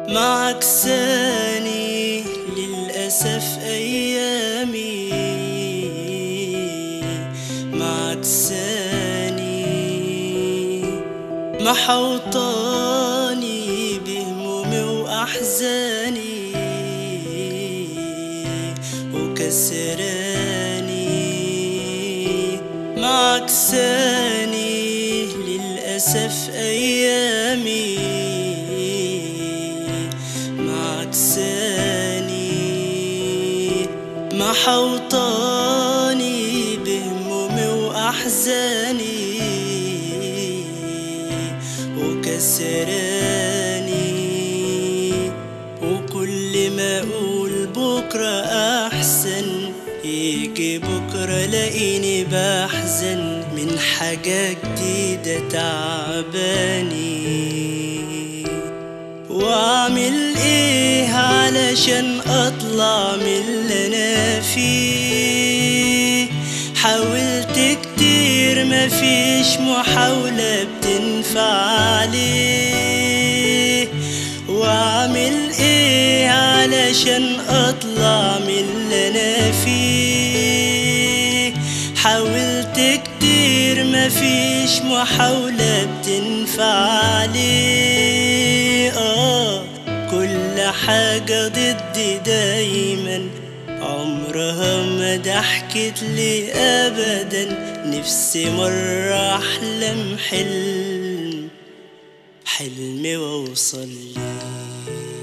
معكساني للأسف أيامي معكساني محوطاني بهمومي وأحزاني وكسراني معكساني للأسف أيامي معكساني محوطاني بهمومي وأحزاني وكسراني وكل ما أقول بكرة أحسن يجي بكرة لاقيني بحزن من حاجة جديدة تعباني واعمل ايه علشان اطلع من اللي انا فيه حاولت كتير مفيش محاولة بتنفع ليه واعمل ايه علشان اطلع من اللي انا فيه حاولت كتير مفيش محاولة بتنفع ليه آه كل حاجة ضدي دايما عمرها ما ضحكت لي أبدا نفسي مرة أحلم حلم حلمي وأوصل ليه